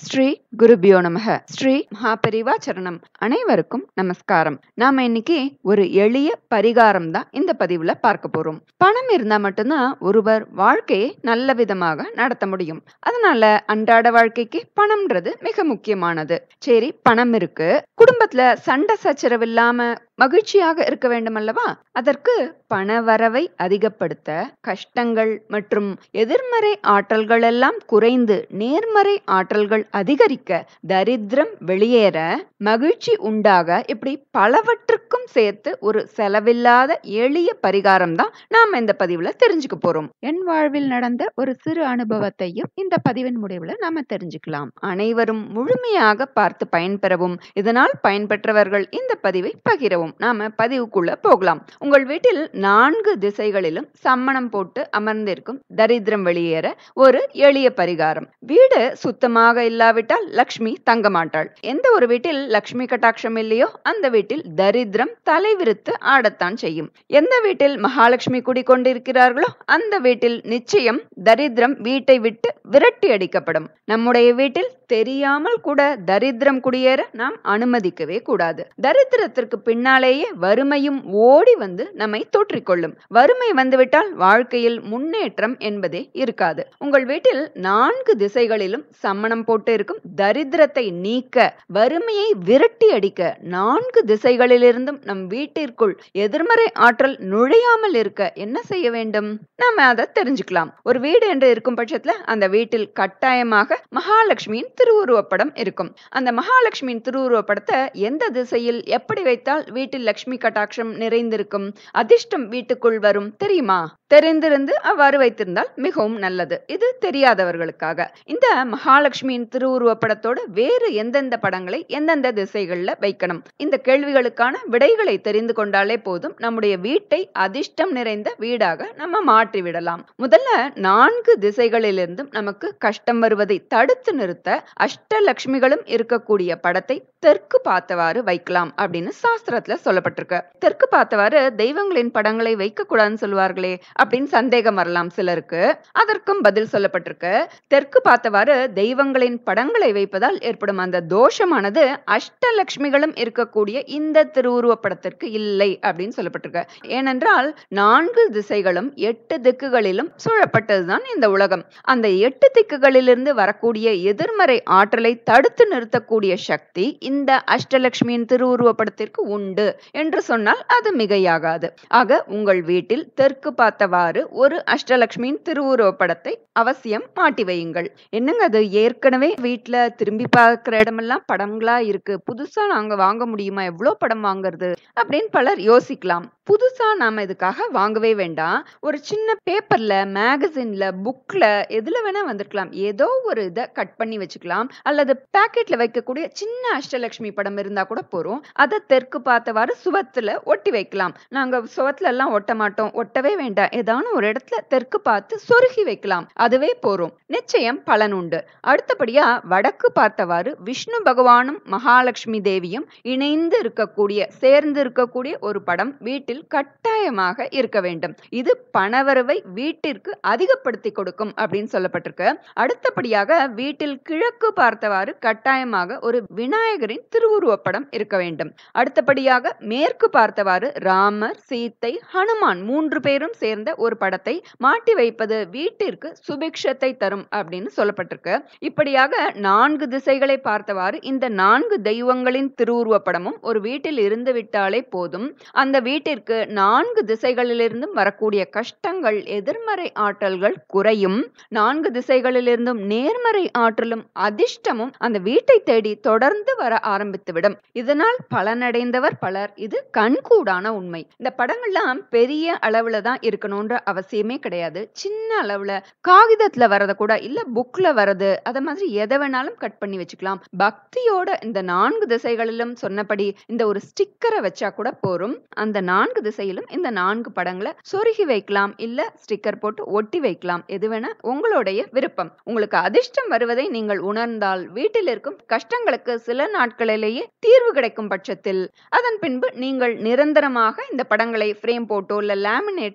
ஸ்ரீ குருபியோ நமக ஸ்ரீ மகாபெரிவா சரணம் அனைவருக்கும் நமஸ்காரம் நாம இன்னைக்கு ஒரு எளிய பரிகாரம் தான் இந்த பதிவுல பார்க்க போறோம் பணம் இருந்தா மட்டும்தான் ஒருவர் வாழ்க்கையை நல்ல விதமாக நடத்த முடியும் அதனால அன்றாட வாழ்க்கைக்கு பணம்ன்றது மிக முக்கியமானது சரி பணம் இருக்கு குடும்பத்துல சண்டை சச்சரவு இல்லாம மகிழ்ச்சியாக இருக்க வேண்டும் அல்லவா அதற்கு பண வரவை அதிகப்படுத்த கஷ்டங்கள் மற்றும் எதிர்மறை ஆற்றல்கள் எல்லாம் குறைந்து நேர்மறை ஆற்றல்கள் அதிகரிக்க தரித்திரம் வெளியேற மகிழ்ச்சி உண்டாக இப்படி பலவற்றுக்கும் சேர்த்து ஒரு செலவில்லாத எளிய பரிகாரம் தான் நாம இந்த பதிவுல தெரிஞ்சுக்க போறோம் என் வாழ்வில் நடந்த ஒரு சிறு அனுபவத்தையும் இந்த பதிவின் முடிவுல நாம தெரிஞ்சுக்கலாம் அனைவரும் முழுமையாக பார்த்து பயன்பெறவும் இதனால் பயன்பெற்றவர்கள் இந்த பதிவை பகிரவும் நாம பதிவுக்குள்ள போகலாம் உங்கள் வீட்டில் நான்கு திசைகளிலும் சம்மணம் போட்டு அமர்ந்திருக்கும் தரித்திரம் வெளியேற ஒரு எளிய பரிகாரம் வீடு சுத்தமாக இல்லாவிட்டால் லக்ஷ்மி தங்க மாட்டாள் எந்த ஒரு வீட்டில் லக்ஷ்மி கட்டாட்சம் இல்லையோ அந்த வீட்டில் தரித்திரம் தலைவிரித்து ஆடத்தான் செய்யும் எந்த வீட்டில் மகாலட்சுமி குடிக்கொண்டிருக்கிறார்களோ அந்த வீட்டில் நிச்சயம் தரித்திரம் வீட்டை விட்டு விரட்டி அடிக்கப்படும் நம்முடைய வீட்டில் தெரியாமல் கூட தரித்திரம் குடியேற நாம் அனுமதிக்கவே கூடாது தரித்திரத்திற்கு பின்னாலேயே வறுமையும் ஓடி வந்து நம்மை தோற்றிக்கொள்ளும் வறுமை வந்துவிட்டால் வாழ்க்கையில் முன்னேற்றம் என்பதே இருக்காது உங்கள் வீட்டில் நான்கு திசைகளிலும் சம்மணம் போட்டு இருக்கும் தரித்திரத்தை நீக்க வறுமையை விரட்டி அடிக்க நான்கு திசைகளிலிருந்தும் நம் வீட்டிற்குள் எதிர்மறை ஆற்றல் நுழையாமல் இருக்க என்ன செய்ய வேண்டும் நாம அதை தெரிஞ்சுக்கலாம் ஒரு வீடு என்று இருக்கும் பட்சத்துல அந்த வீட்டில் கட்டாயமாக மகாலட்சுமியின் திருவுருவப்படம் இருக்கும் அந்த மகாலட்சுமியின் திருவுருவப்படத்தை எந்த திசையில் எப்படி வைத்தால் வீட்டில் லட்சுமி கட்டாட்சம் நிறைந்திருக்கும் அதிர்ஷ்டம் வீட்டுக்குள் வரும் தெரியுமா தெரிந்திருந்து அவ்வாறு வைத்திருந்தால் மிகவும் நல்லது இது தெரியாதவர்களுக்காக இந்த மகாலட்சுமியின் திருவுருவப்படத்தோடு வேறு எந்தெந்த படங்களை எந்தெந்த திசைகள்ல வைக்கணும் இந்த கேள்விகளுக்கான விடைகளை தெரிந்து கொண்டாலே போதும் நம்முடைய வீட்டை அதிர்ஷ்டம் நிறைந்த வீடாக நம்ம மாற்றி விடலாம் முதல்ல நான்கு திசைகளிலிருந்தும் நமக்கு கஷ்டம் வருவதை தடுத்து நிறுத்த அஷ்டலட்சுமிகளும் இருக்கக்கூடிய படத்தை தெற்கு பார்த்தவாறு வைக்கலாம் அப்படின்னு சாஸ்திரத்துல சொல்லப்பட்டிருக்கு தெற்கு பார்த்தவாறு தெய்வங்களின் படங்களை வைக்க கூடாதுன்னு சொல்லுவார்களே அப்படின்னு சந்தேகம் வரலாம் சிலருக்கு அதற்கும் பதில் சொல்லப்பட்டிருக்கு தெற்கு பார்த்தவாறு தெய்வங்களின் படங்களை வைப்பதால் ஏற்படும் அந்த தோஷமானது அஷ்டலட்சுமிகளும் இருக்கக்கூடிய இந்த திருவுருவ படத்திற்கு இல்லை அப்படின்னு சொல்லப்பட்டிருக்கு ஏனென்றால் நான்கு திசைகளும் எட்டு திக்குகளிலும் சூழப்பட்டதுதான் இந்த உலகம் அந்த எட்டு திக்குகளிலிருந்து வரக்கூடிய எதிர்மறை ஆற்றலை தடுத்து நிறுத்தக்கூடிய சக்தி இந்த அஷ்டலட்சுமியின் திருவுருவ படத்திற்கு உண்டு என்று சொன்னால் அது மிகையாகாது ஆக உங்கள் வீட்டில் தெற்கு பார்த்தவாறு ஒரு அஷ்டலட்சுமியின் திருவுருவ படத்தை அவசியம் மாட்டி வையுங்கள் என்னங்க அது ஏற்கனவே வீட்டுல திரும்பி பார்க்கிற இடமெல்லாம் படங்களா இருக்கு புதுசா நாங்க வாங்க முடியுமா எவ்வளவு படம் வாங்குறது அப்படின்னு பலர் யோசிக்கலாம் புதுசா நாம இதுக்காக வாங்கவே வேண்டாம் ஒரு சின்ன பேப்பர்ல மேகசின்ல புக்ல எதுல வேணா வந்திருக்கலாம் ஏதோ ஒரு இதை கட் பண்ணி வச்சுக்கலாம் அல்லது பாக்கெட்ல வைக்கக்கூடிய சின்ன அஷ்டலட்சுமி படம் இருந்தா கூட போறோம் அதை தெற்கு பார்த்தவாறு சுவத்துல ஒட்டி வைக்கலாம் நாங்க சுவத்துல எல்லாம் ஒட்ட மாட்டோம் ஒட்டவே வேண்டாம் ஏதான ஒரு இடத்துல தெற்கு பார்த்து சொருகி வைக்கலாம் அதுவே போறோம் நிச்சயம் பலன் உண்டு அடுத்தபடியா வடக்கு பார்த்தவாறு விஷ்ணு பகவானும் மகாலட்சுமி தேவியும் இணைந்து இருக்கக்கூடிய சேர்ந்து இருக்கக்கூடிய ஒரு படம் வீட்டில் கட்டாயமாக இருக்க வேண்டும் இது பணவரவை வீட்டிற்கு அதிகப்படுத்தி கொடுக்கும் அப்படின்னு சொல்லப்பட்டிருக்கு அடுத்தபடியாக வீட்டில் கிழக்கு பார்த்தவாறு கட்டாயமாக ஒரு விநாயகரின் திருவுருவப்படம் இருக்க வேண்டும் அடுத்தபடியாக மேற்கு பார்த்தவாறு ராமர் சீத்தை ஹனுமான் மூன்று பேரும் சேர்ந்த ஒரு படத்தை மாட்டி வைப்பது வீட்டிற்கு சுபிக்ஷத்தை தரும் அப்படின்னு சொல்லப்பட்டிருக்கு இப்படியாக நான்கு திசைகளை பார்த்தவாறு இந்த நான்கு தெய்வங்களின் திருவுருவப்படமும் ஒரு வீட்டில் இருந்து விட்டாலே போதும் அந்த வீட்டிற்கு நான்கு திசைகளிலிருந்தும் வரக்கூடிய கஷ்டங்கள் எதிர்மறை ஆற்றல்கள் குறையும் நான்கு திசைகளிலிருந்தும் நேர்மறை ஆற்றலும் அதிர்ஷ்டமும் அந்த வீட்டை தேடி தொடர்ந்து வர ஆரம்பித்துவிடும் இதனால் பலனடைந்தவர் பலர் இது கண்கூடான உண்மை இந்த படங்கள்லாம் பெரிய அளவுல தான் இருக்கணும்ன்ற அவசியமே கிடையாது சின்ன அளவுல காகிதத்துல வரத கூட இல்ல புக்ல வரது அத மாதிரி எதை வேணாலும் கட் பண்ணி வச்சுக்கலாம் பக்தியோட இந்த நான்கு திசைகளிலும் சொன்னபடி இந்த ஒரு ஸ்டிக்கரை வச்சா கூட போரும் அந்த நான்கு திசையிலும் இந்த நான்கு படங்களை சொருகி வைக்கலாம் இல்ல ஸ்டிக்கர் போட்டு ஒட்டி வைக்கலாம் எது வேணா உங்களுடைய விருப்பம் உங்களுக்கு அதிர்ஷ்டம் வருவதை நீங்கள் உணர்ந்தால் வீட்டில் இருக்கும் கஷ்டங்களுக்கு சில நாட்களிலேயே தீர்வு கிடைக்கும் பட்சத்தில் அதன் பின்பு நீங்கள் நிரந்தரமாக இந்த படங்களை ஃப்ரேம் போட்டோ இல்ல லேமினேட்டட் படம்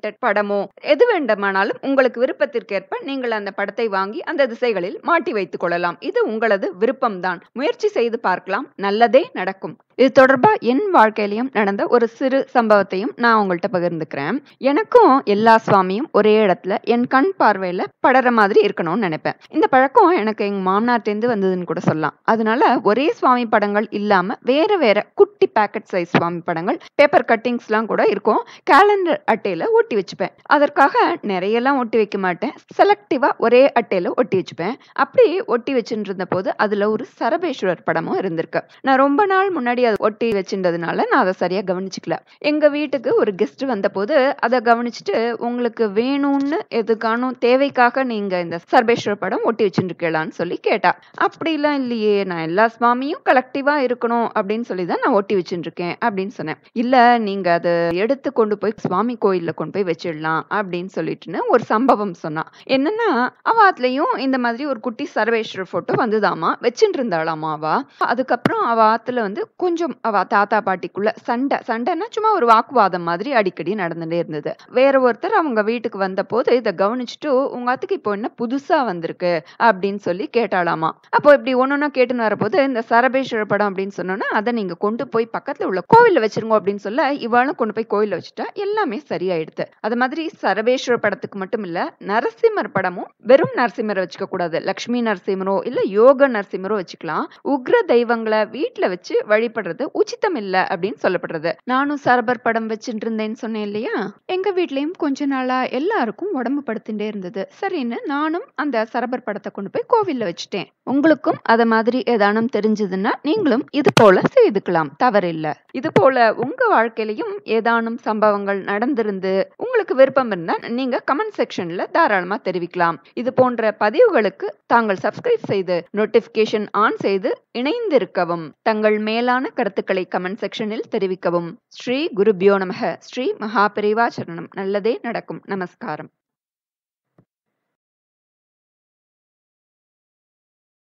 படமோ எது வேண்டுமானாலும் உங்களுக்கு விருப்பத்திற்கேற்ப நீங்கள் அந்த படத்தை வாங்கி அந்த திசைகளில் மாட்டி வைத்துக் கொள்ளலாம் இது உங்களது விருப்பம்தான் முயற்சி செய்து பார்க்கலாம் நல்லதே நடக்கும் இது தொடர்பா என் வாழ்க்கையிலையும் நடந்த ஒரு சிறு சம்பவத்தையும் நான் உங்கள்கிட்ட பகிர்ந்துக்கிறேன் எனக்கும் எல்லா சுவாமியும் ஒரே இடத்துல என் கண் பார்வையில படற மாதிரி இருக்கணும்னு நினைப்பேன் இந்த பழக்கம் எனக்கு எங்க மாமனார்ட்டேந்து வந்ததுன்னு கூட சொல்லலாம் அதனால ஒரே சுவாமி படங்கள் இல்லாம வேற வேற குட்டி பேக்கெட் சைஸ் சுவாமி படங்கள் பேப்பர் கட்டிங்ஸ்லாம் கூட இருக்கும் கேலண்டர் அட்டையில ஒட்டி வச்சுப்பேன் அதற்காக நிறையெல்லாம் ஒட்டி வைக்க மாட்டேன் செலக்டிவா ஒரே அட்டையில ஒட்டி வச்சுப்பேன் அப்படி ஒட்டி வச்சுட்டு இருந்த போது அதுல ஒரு சரபேஸ்வரர் படமும் இருந்திருக்கு நான் ரொம்ப நாள் முன்னாடி அதை ஒட்டி வச்சிருந்ததுனால நான் அதை சரியா கவனிச்சுக்கல எங்க வீட்டுக்கு ஒரு கெஸ்ட் வந்த போது அதை கவனிச்சுட்டு உங்களுக்கு வேணும்னு எதுக்கானும் தேவைக்காக நீங்க இந்த சர்பேஸ்வரர் படம் ஒட்டி வச்சுருக்கலான்னு சொல்லி கேட்டா அப்படிலாம் இல்லையே நான் எல்லா சுவாமியும் கலெக்டிவா இருக்கணும் அப்படின்னு சொல்லி தான் நான் ஒட்டி வச்சுருக்கேன் அப்படின்னு சொன்னேன் இல்ல நீங்க அதை எடுத்து கொண்டு போய் சுவாமி கோயில்ல கொண்டு போய் வச்சிடலாம் அப்படின்னு சொல்லிட்டுன்னு ஒரு சம்பவம் சொன்னா என்னன்னா அவ அதுலயும் இந்த மாதிரி ஒரு குட்டி சர்வேஸ்வரர் போட்டோ வந்துதாமா வச்சுட்டு இருந்தாளாமா அவ அதுக்கப்புறம் அவ ஆத்துல வந்து கொஞ்சம் அவ தாத்தா பாட்டிக்குள்ள சண்டை சண்டைன்னா சும்மா ஒரு வாக்குவாதம் மாதிரி அடிக்கடி நடந்துட்டே இருந்தது வேற ஒருத்தர் அவங்க வீட்டுக்கு வந்த போது இதை கவனிச்சுட்டு உங்க அத்துக்கு இப்போ என்ன புதுசா வந்திருக்கு அப்படின்னு சொல்லி கேட்டாளாமா அப்போ இப்படி ஒன்னொன்னா கேட்டுன்னு வரப்போது இந்த சரபேஸ்வர படம் அப்படின்னு சொன்னோன்னா அதை நீங்க கொண்டு போய் பக்கத்துல உள்ள கோவில்ல வச்சிருங்க அப்படின்னு சொல்ல இவாளும் கொண்டு போய் கோயில்ல வச்சுட்டா எல்லாமே சரியாயிடுது அது மாதிரி சரபேஸ்வர படத்துக்கு மட்டும் இல்ல நரசிம்மர் படமும் வெறும் நரசிம்மரை வச்சுக்க கூடாது லக்ஷ்மி நரசிம்மரோ இல்ல யோக நரசிம்மரோ வச்சுக்கலாம் உக்ர தெய்வங்களை வீட்டுல வச்சு வழிபடுறது உச்சிதம் இல்ல அப்படின்னு சொல்லப்படுறது நானும் சரபர் படம் வச்சுட்டு இருந்தேன்னு சொன்னேன் இல்லையா எங்க வீட்லயும் கொஞ்ச நாளா எல்லாருக்கும் உடம்பு படுத்துட்டே இருந்தது சரின்னு நானும் அந்த சரபர் படத்தை கொண்டு போய் கோவில்ல வச்சுட்டேன் உங்களுக்கும் அத மாதிரி ஏதானும் தெரிஞ்சதுன்னா நீங்களும் இது போல செய்துக்கலாம் தவறில்ல இது போல உங்க வாழ்க்கையிலையும் ஏதானும் சம்பவங்கள் நடந்திருந்து உங்களுக்கு விருப்பம் இருந்தா நீங்க கமெண்ட் செக்ஷன்ல தாராளமா தெரிவிக்கலாம் இது போன்ற பதிவுகளுக்கு தாங்கள் சப்ஸ்கிரைப் செய்து நோட்டிபிகேஷன் ஆன் செய்து இணைந்திருக்கவும் தங்கள் மேலான கருத்துக்களை கமெண்ட் செக்ஷனில் தெரிவிக்கவும் ஸ்ரீ குருபியோ நமக ஸ்ரீ மகாபரிவா சரணம் நல்லதே நடக்கும் நமஸ்காரம்